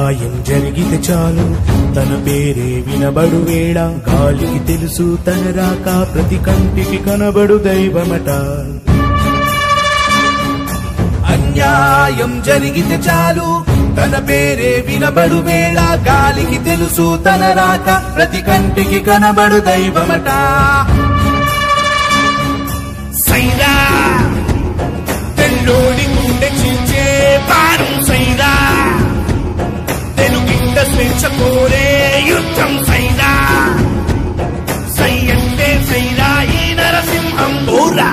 అన్యాయం జరిగితే చాలు తన పేరే వినబడు వేళ గాలికి తెలుసు తన రాక ప్రతి కంటికి కనబడు దైవమట అన్యాయం జరిగితే చాలు తన పేరే వినబడు వేళ గాలికి తెలుసు తన రాక ప్రతి కంటికి కనబడు దైవమట సైరా తెల్లోడి గుండె చించే పారం సైరా తెలుగింట స్వేచ్ఛ కోరే యుద్ధం